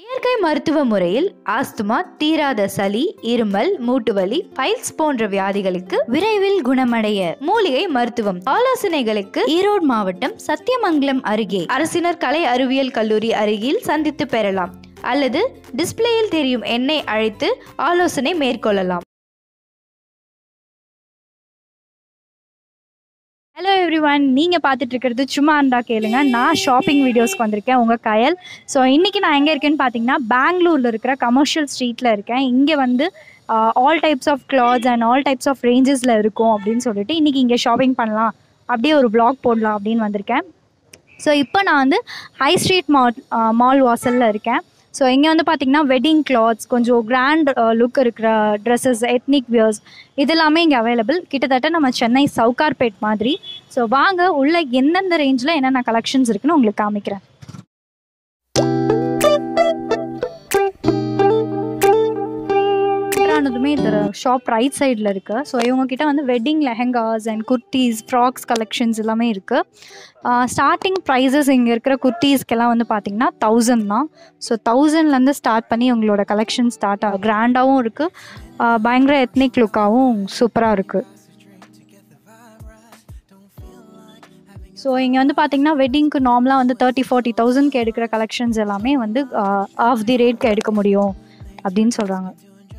இயற்கை மருத்துவ முறையில் ஆஸ்துமா தீராத சளி இருமல் மூட்டுவலி பைல்ஸ் போன்ற வியாதிகளுக்கு விரைவில் குணமடைய மூலிகை மருத்துவம் ஆலோசனைகளுக்கு ஈரோடு மாவட்டம் சத்தியமங்கலம் அருகே அரசினர் கலை அறிவியல் கல்லூரி அருகில் சந்தித்து பெறலாம் அல்லது டிஸ்ப்ளேயில் தெரியும் எண்ணை அழைத்து ஆலோசனை மேற்கொள்ளலாம் ஹலோ எவ்ரி ஒன் நீங்கள் பார்த்துட்டு இருக்கிறது சும்மா இருந்தா கேளுங்க நான் ஷாப்பிங் வீடியோஸ்க்கு வந்திருக்கேன் உங்கள் கயல் ஸோ இன்றைக்கி நான் எங்கே இருக்கேன்னு பார்த்தீங்கன்னா பெங்களூரில் இருக்கிற கமர்ஷியல் ஸ்ட்ரீட்டில் இருக்கேன் இங்கே வந்து all types of clothes and all types of ரேஞ்சஸில் இருக்கும் அப்படின்னு சொல்லிட்டு இன்றைக்கி இங்கே ஷாப்பிங் பண்ணலாம் அப்படியே ஒரு vlog போடலாம் அப்படின்னு வந்திருக்கேன் ஸோ இப்போ நான் வந்து ஹை ஸ்ட்ரீட் மால் மால் வாசலில் இருக்கேன் ஸோ இங்கே வந்து பார்த்திங்கன்னா வெட்டிங் கிளாத்ஸ் கொஞ்சம் கிராண்ட் லுக் இருக்கிற ட்ரெஸ்ஸஸ் எத்னிக் வியர்ஸ் இதெல்லாமே இங்கே அவைலபிள் கிட்டத்தட்ட நம்ம சென்னை சவுகார்பேட் மாதிரி ஸோ வாங்க உள்ள எந்தெந்த ரேஞ்சில் என்னென்ன கலெக்ஷன்ஸ் இருக்குன்னு உங்களுக்கு காமிக்கிறேன் ஆனதுமே இந்த ஷாப் ரைட் சைடில் இருக்குது ஸோ இவங்கக்கிட்ட வந்து wedding lehengas and kurtis frocks collections எல்லாமே இருக்குது ஸ்டார்டிங் ப்ரைஸஸ் இங்கே இருக்கிற குர்த்திஸ்க்கெல்லாம் வந்து பார்த்திங்கன்னா தௌசண்ட் தான் ஸோ தௌசண்ட்லேருந்து ஸ்டார்ட் பண்ணி உங்களோட கலெக்ஷன் ஸ்டார்ட் ஆகும் கிராண்டாகவும் இருக்குது பயங்கர எத்னிக் லுக்காகவும் சூப்பராக இருக்குது ஸோ இங்கே வந்து பார்த்தீங்கன்னா வெட்டிங்க்கு நார்மலாக வந்து தேர்ட்டி ஃபார்ட்டி தௌசண்ட்க்கு எடுக்கிற கலெக்ஷன்ஸ் எல்லாமே வந்து ஆஃப் தி ரேட்க்கு எடுக்க முடியும் அப்படின்னு சொல்கிறாங்க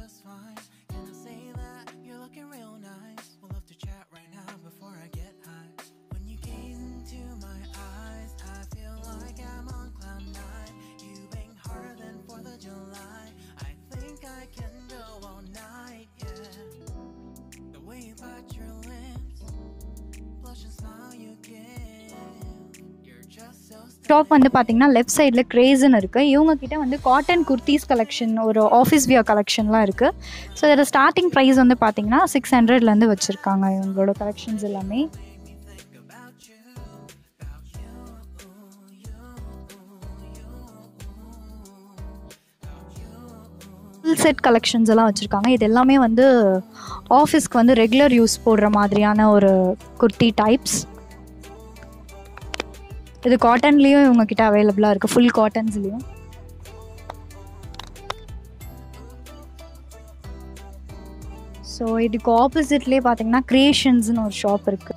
ஷாப் வந்து பார்த்தீங்கன்னா லெஃப்ட் சைடில் கிரேஸ்ன்னு இருக்குது இவங்க கிட்ட வந்து காட்டன் குர்த்திஸ் கலெக்ஷன் ஒரு ஆஃபீஸ் வியர் கலெக்ஷன்லாம் இருக்குது ஸோ இதோட ஸ்டார்டிங் ப்ரைஸ் வந்து பார்த்தீங்கன்னா சிக்ஸ் ஹண்ட்ரட்லேருந்து வச்சுருக்காங்க இவங்களோட கலெக்ஷன்ஸ் எல்லாமே ஃபுல் செட் கலெக்ஷன்ஸ் எல்லாம் வச்சுருக்காங்க இது எல்லாமே வந்து ஆஃபீஸ்க்கு வந்து ரெகுலர் யூஸ் போடுற மாதிரியான ஒரு குர்த்தி டைப்ஸ் இது காட்டன்லேயும் இவங்கக்கிட்ட அவைலபிளாக இருக்குது ஃபுல் காட்டன்ஸ்லேயும் ஸோ இதுக்கு ஆப்போசிட்லேயே பார்த்தீங்கன்னா கிரியேஷன்ஸ்னு ஒரு ஷாப் இருக்குது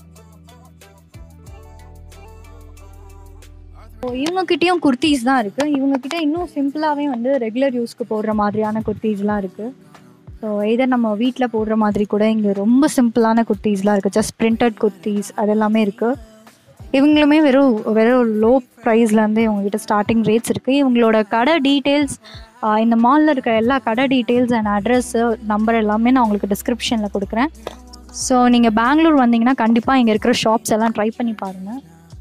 ஸோ இவங்கக்கிட்டேயும் குர்த்திஸ் தான் இருக்குது இவங்கக்கிட்ட இன்னும் சிம்பிளாகவே வந்து ரெகுலர் யூஸ்க்கு போடுற மாதிரியான குர்த்திஸ்லாம் இருக்குது ஸோ இதை நம்ம வீட்டில் போடுற மாதிரி கூட இங்கே ரொம்ப சிம்பிளான குர்த்திஸ்லாம் இருக்குது ஜஸ்ட் பிரிண்டட் குர்த்திஸ் அதெல்லாமே இருக்குது இவங்களுமே வெறும் வெறும் லோ ப்ரைஸ்லேருந்து இவங்ககிட்ட ஸ்டார்டிங் ரேட்ஸ் இருக்குது இவங்களோட கடை டீட்டெயில்ஸ் இந்த மாலில் இருக்க எல்லா கடை டீட்டெயில்ஸ் அண்ட் அட்ரஸ்ஸு நம்பர் எல்லாமே நான் உங்களுக்கு டிஸ்கிரிப்ஷனில் கொடுக்குறேன் ஸோ நீங்கள் பெங்களூர் வந்தீங்கன்னா கண்டிப்பாக இங்கே இருக்கிற ஷாப்ஸ் எல்லாம் ட்ரை பண்ணி பாருங்கள்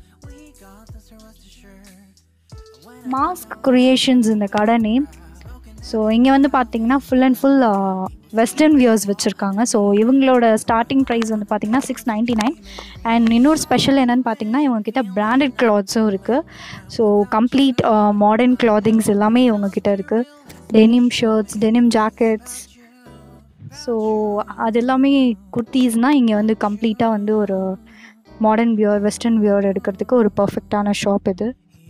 மாஸ்க் க்ரியேஷன்ஸ் இந்த கடை நேம் ஸோ இங்கே வந்து பார்த்தீங்கன்னா full and full western wears வச்சுருக்காங்க ஸோ இவங்களோட ஸ்டார்டிங் ப்ரைஸ் வந்து பார்த்தீங்கன்னா சிக்ஸ் நைன்ட்டி நைன் அண்ட் இன்னொரு ஸ்பெஷல் என்னென்னு பார்த்தீங்கன்னா இவங்கக்கிட்ட பிராண்டட் கிளாத்ஸும் இருக்குது ஸோ கம்ப்ளீட் மாடர்ன் கிளாத்திங்ஸ் எல்லாமே இவங்கக்கிட்ட இருக்குது denim shirts denim jackets so அது எல்லாமே குர்த்தீஸ்னால் இங்கே வந்து கம்ப்ளீட்டாக வந்து ஒரு மாடர்ன் வியர் வெஸ்டர்ன் வியர் எடுக்கிறதுக்கு ஒரு பர்ஃபெக்டான ஷாப் இது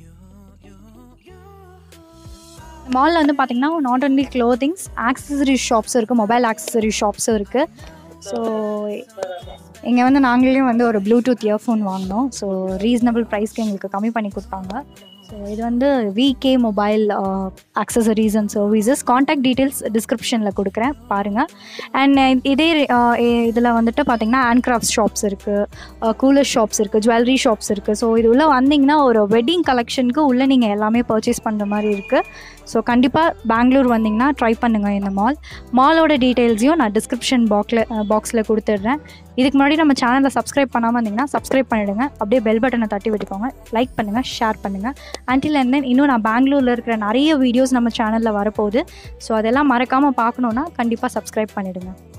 மாலில் வந்து பார்த்திங்கன்னா நாட் ஒன்லி க்ளோதிங்ஸ் ஆக்சசரி ஷாப்ஸும் இருக்குது மொபைல் ஆக்சசரி ஷாப்ஸும் இருக்குது ஸோ இங்கே வந்து நாங்களே வந்து ஒரு ப்ளூடூத் இயர்ஃபோன் வாங்கினோம் ஸோ ரீசனபிள் ப்ரைஸ்க்கு எங்களுக்கு கம்மி பண்ணி கொடுத்தாங்க ஸோ இது வந்து VK mobile accessories and services contact details டிஸ்கிரிப்ஷனில் கொடுக்குறேன் பாருங்கள் அண்ட் இதே இதில் வந்துட்டு பார்த்திங்கன்னா ஹேண்ட் கிராஃப்ட் ஷாப்ஸ் இருக்குது கூலர் ஷாப்ஸ் இருக்குது ஜுவல்லரி ஷாப்ஸ் இருக்குது ஸோ இது உள்ளே வந்தீங்கன்னா ஒரு வெட்டிங் கலெக்ஷனுக்கு உள்ளே நீங்கள் எல்லாமே பர்ச்சேஸ் பண்ணுற மாதிரி இருக்குது ஸோ கண்டிப்பாக பெங்களூர் வந்தீங்கன்னா ட்ரை பண்ணுங்கள் இந்த மால் மாலோட டீட்டெயில்ஸையும் நான் டிஸ்கிரிப்ஷன் பாக்ஸில் பாக்ஸில் கொடுத்துட்றேன் இதுக்கு முன்னாடி நம்ம சேனலை சப்ஸ்கிரைப் பண்ணாமல் இருந்தீங்கன்னா சப்ஸ்கிரைப் பண்ணிவிடுங்க அப்படியே பெல் பட்டனை தட்டி விட்டுக்கோங்க லைக் பண்ணுங்கள் ஷேர் பண்ணுங்கள் அண்டில் அண்ட் தென் இன்னும் நான் பெங்களூரில் இருக்கிற நிறைய வீடியோஸ் நம்ம சேனலில் வரப்போகுது ஸோ அதெல்லாம் மறக்காமல் பார்க்கணுன்னா கண்டிப்பாக சப்ஸ்கிரைப் பண்ணிவிடுங்க